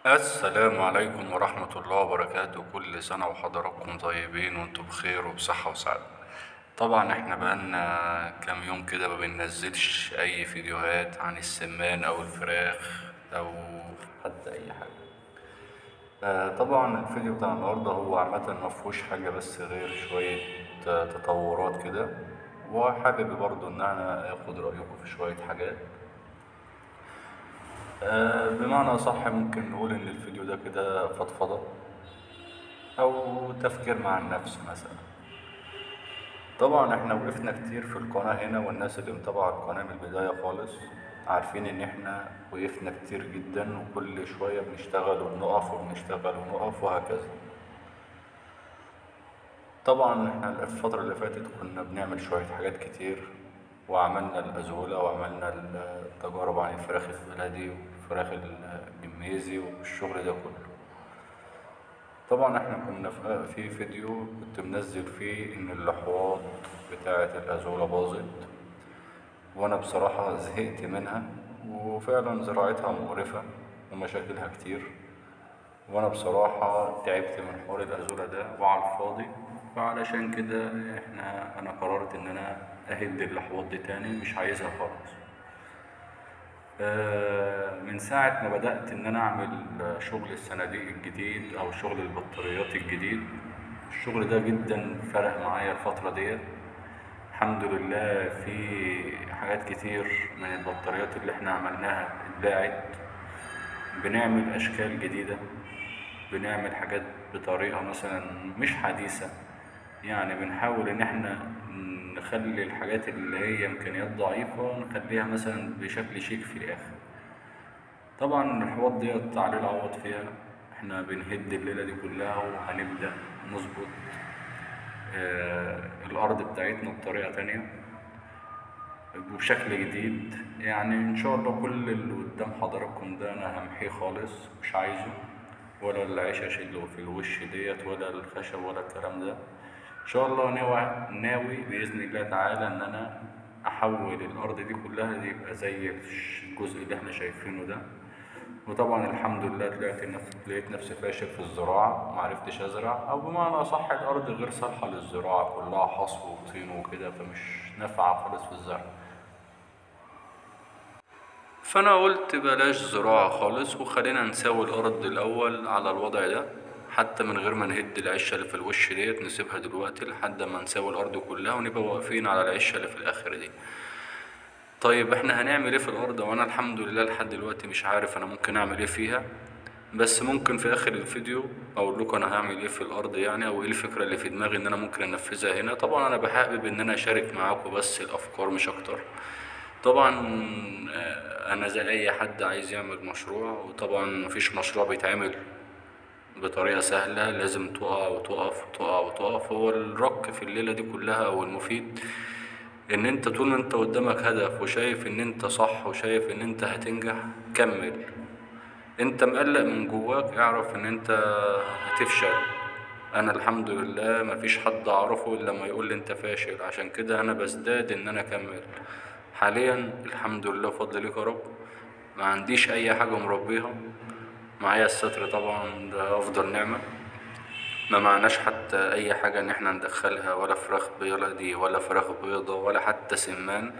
السلام عليكم ورحمة الله وبركاته كل سنة وحضراتكم طيبين وانتم بخير وبصحة وسعادة طبعا احنا بقالنا كام يوم كده ما بننزلش اي فيديوهات عن السمان او الفراخ او حتى اي حاجة آه، طبعا الفيديو بتاع النهاردة هو عامة مفهوش حاجة بس غير شوية آه، تطورات كده وحابب برضو ان انا اخد رأيكم في شوية حاجات آه، بمعنى صح ممكن نقول إن الفيديو ده كده فضفضة أو تفكير مع النفس مثلا طبعا احنا وقفنا كتير في القناة هنا والناس اللي متابعة القناة من البداية خالص عارفين إن احنا وقفنا كتير جدا وكل شوية بنشتغل وبنقف وبنشتغل ونقف وهكذا طبعا احنا الفترة اللي فاتت كنا بنعمل شوية حاجات كتير وعملنا الأزولة وعملنا التجارب عن الفراخ البلدي والفراخ الجميزي والشغل ده كله طبعا احنا كنا في في فيديو كنت منزل فيه ان اللحواض بتاعة الأزولة باظت وانا بصراحة زهقت منها وفعلا زراعتها مقرفة ومشاكلها كتير وانا بصراحة تعبت من حوار الأزولة ده وعلى الفاضي فعلشان كده احنا انا قررت ان انا اهد اللحواض دي تاني مش عايزها خالص آه، من ساعة ما بدأت إن أنا أعمل شغل الصناديق الجديد أو شغل البطاريات الجديد الشغل ده جدا فرق معايا الفترة ديت الحمد لله في حاجات كتير من البطاريات اللي احنا عملناها اتباعت بنعمل أشكال جديدة بنعمل حاجات بطريقة مثلا مش حديثة يعني بنحاول إن احنا نخلي الحاجات اللي هي إمكانيات ضعيفة نخليها مثلا بشكل شيك في الآخر طبعا الحوض ديت عليه العوض فيها احنا بنهد الليلة دي كلها وهنبدأ نظبط آه الأرض بتاعتنا بطريقة تانية وبشكل جديد يعني إن شاء الله كل اللي قدام حضراتكم ده أنا همحيه خالص مش عايزه ولا العيش اللي في الوش ديت ولا الخشب ولا الكلام ده ان شاء الله ناوي ناوي باذن الله تعالى ان انا احول الارض دي كلها دي يبقى زي الجزء اللي احنا شايفينه ده وطبعا الحمد لله طلعت نفس لقيت نفسي فاشل في الزراعه معرفتش ازرع او بمعنى صح الارض غير صالحه للزراعه كلها حصو وطين وكده فمش نافعه خالص في الزرع فانا قلت بلاش زراعه خالص وخلينا نساوي الارض الاول على الوضع ده حتى من غير ما نهد العشة اللي في الوش ديت نسيبها دلوقتي لحد ما نساوي الأرض كلها ونبقى واقفين على العشة اللي في الآخر دي طيب احنا هنعمل ايه في الأرض وأنا الحمد لله لحد دلوقتي مش عارف أنا ممكن أعمل ايه فيها بس ممكن في آخر الفيديو أقول لكم أنا هعمل ايه في الأرض يعني أو ايه الفكرة اللي في دماغي إن أنا ممكن أنفذها هنا طبعا أنا بحابب إن أنا أشارك معاكم بس الأفكار مش أكتر طبعا أنا زي أي حد عايز يعمل مشروع وطبعا مفيش مشروع بيتعمل بطريقة سهلة لازم تقع وتقف وتقع وتقف هو الرك في الليلة دي كلها أو المفيد إن أنت طول ما أنت قدامك هدف وشايف إن أنت صح وشايف إن أنت هتنجح كمل أنت مقلق من جواك اعرف إن أنت هتفشل أنا الحمد لله مفيش حد أعرفه إلا لما يقول لي أنت فاشل عشان كده أنا بزداد إن أنا أكمل حاليا الحمد لله بفضل ليك يا رب ما عنديش أي حاجة مربيها معايا الستر طبعا ده أفضل نعمة ما معناش حتى أي حاجة إن احنا ندخلها ولا فراخ بلدي ولا فراخ بيضة ولا حتى سمان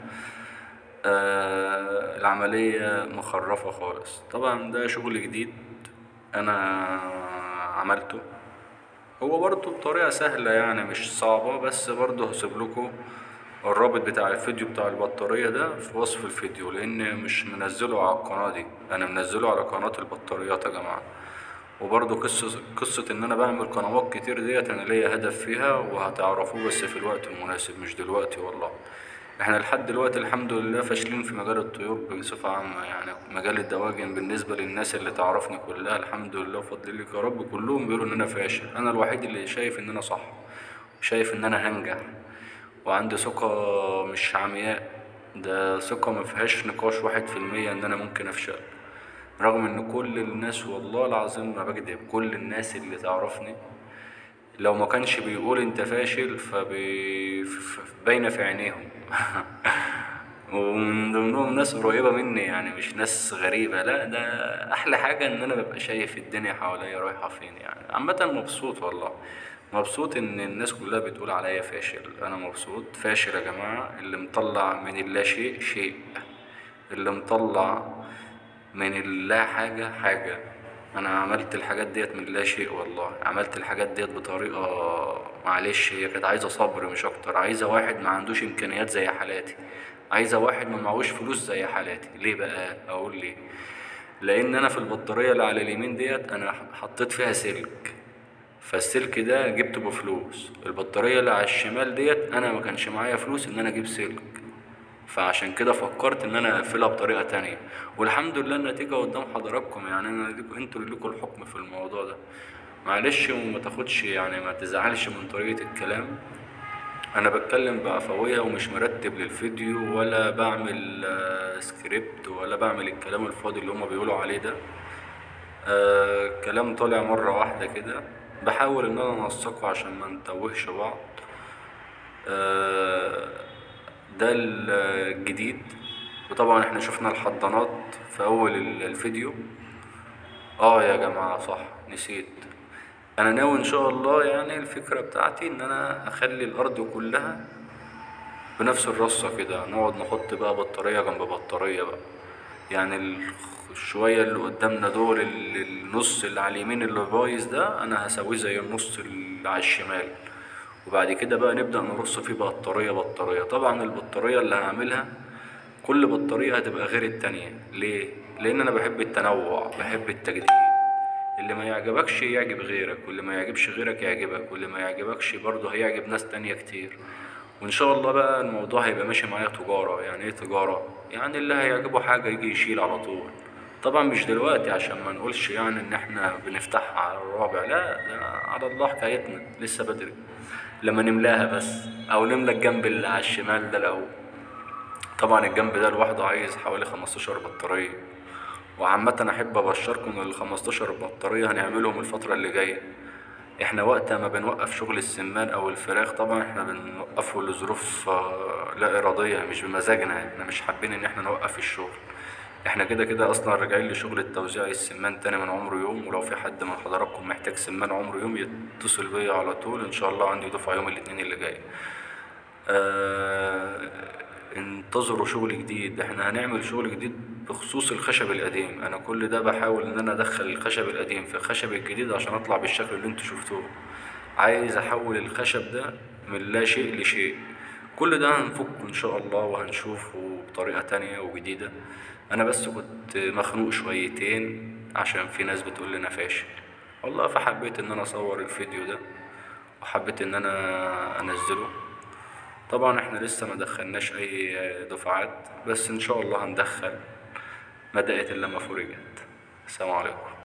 آه العملية مخرفة خالص طبعا ده شغل جديد أنا عملته هو برضه بطريقة سهلة يعني مش صعبة بس برضه هسيب لكم الرابط بتاع الفيديو بتاع البطارية ده في وصف الفيديو لأن مش منزله على القناة دي أنا منزله على قناة البطاريات يا جماعة وبرضه قصة قصة إن أنا بعمل قنوات كتير ديت أنا ليا هدف فيها وهتعرفوه بس في الوقت المناسب مش دلوقتي والله احنا لحد دلوقتي الحمد لله فاشلين في مجال الطيور بصفة عامة يعني مجال الدواجن بالنسبة للناس اللي تعرفني كلها الحمد لله وفضل لك يا رب كلهم بيقولوا إن أنا فاشل أنا الوحيد اللي شايف إن أنا صح شايف إن أنا هنجح وعندي ثقة مش عمياء ده ثقة مفيهاش نقاش واحد في المية إن أنا ممكن أفشل رغم إن كل الناس والله العظيم ما بكدب كل الناس اللي تعرفني لو ما كانش بيقول أنت فاشل فبي... ف- ف- باينة في عينيهم ومن ضمنهم ناس قريبة مني يعني مش ناس غريبة لا ده أحلى حاجة إن أنا ببقى شايف الدنيا حواليا رايحة فين يعني عامة مبسوط والله مبسوط إن الناس كلها بتقول عليا فاشل أنا مبسوط فاشل يا جماعة اللي مطلع من اللاشيء شيء اللي مطلع من اللا حاجة حاجة أنا عملت الحاجات ديت من لا شيء والله عملت الحاجات ديت بطريقة معلش هي كانت عايزة صبر مش أكتر عايزة واحد ما عندوش إمكانيات زي حالاتي عايزة واحد ما معهوش فلوس زي حالاتي ليه بقى أقول ليه لأن أنا في البطارية اللي على اليمين ديت أنا حطيت فيها سلك فالسلك ده جبته بفلوس البطارية اللي على الشمال ديت أنا ما كانش معايا فلوس إن أنا أجيب سلك فعشان كده فكرت ان انا اقفلها بطريقه تانية والحمد لله النتيجه قدام حضراتكم يعني انا ليكوا انتوا اللي ليكوا الحكم في الموضوع ده معلش وما تاخدش يعني ما تزعلش من طريقه الكلام انا بتكلم بعفويه ومش مرتب للفيديو ولا بعمل آه، سكريبت ولا بعمل الكلام الفاضي اللي هما بيقولوا عليه ده آه كلام طالع مرة واحدة كده بحاول ان انا انسقه عشان ما نتوهش بعض آه ده الجديد وطبعا احنا شفنا الحضانات في اول ال- الفيديو اه يا جماعة صح نسيت انا ناوي ان شاء الله يعني الفكرة بتاعتي ان انا اخلي الارض كلها بنفس الرصة كده نقعد نحط بقى بطارية جنب بطارية بقى يعني ال- الشوية اللي قدامنا دول ال- النص اللي على اليمين اللي بايظ ده أنا هسويه زي النص اللي على الشمال وبعد كده بقى نبدأ نرص فيه بطارية بطارية طبعا البطارية اللي هعملها كل بطارية هتبقى غير التانية ليه؟ لأن أنا بحب التنوع بحب التجديد اللي ما يعجبكش يعجب غيرك واللي ما يعجبش غيرك يعجبك واللي ما يعجبكش برضه هيعجب ناس تانية كتير وان شاء الله بقى الموضوع هيبقى ماشي معايا تجارة يعني ايه تجارة يعني اللي هيعجبه حاجة يجي يشيل على طول طبعا مش دلوقتي عشان ما نقولش يعني ان احنا بنفتحها على الرابع لا ده على الله حكايتنا لسه بدري لما نملاها بس او نملى الجنب اللي على الشمال ده الاول طبعا الجنب ده لوحده عايز حوالي 15 بطارية وعامة أحب أبشركم إن ال 15 بطارية هنعملهم الفترة اللي جاية احنا وقت ما بنوقف شغل السمان او الفراخ طبعا احنا بنوقفه لظروف آه، لا اراديه مش بمزاجنا احنا مش حابين ان احنا نوقف الشغل احنا كده كده اصلا راجعين لشغل التوزيع السمان تاني من عمره يوم ولو في حد من حضراتكم محتاج سمان عمره يوم يتصل بيا على طول ان شاء الله عندي دفعه يوم الاثنين اللي جاي آه انتظروا شغل جديد احنا هنعمل شغل جديد بخصوص الخشب القديم انا كل ده بحاول ان انا ادخل الخشب القديم في الخشب الجديد عشان اطلع بالشكل اللي انتوا شفتوه عايز احول الخشب ده من لا شيء لشيء كل ده هنفكه ان شاء الله وهنشوفه بطريقة تانية وجديدة انا بس كنت مخنوق شويتين عشان في ناس بتقول لنا فاشل والله فحبيت ان انا اصور الفيديو ده وحبيت ان انا انزله طبعا احنا لسه ما دخلناش اي دفعات بس ان شاء الله هندخل ما دقت الا ما فرجت السلام عليكم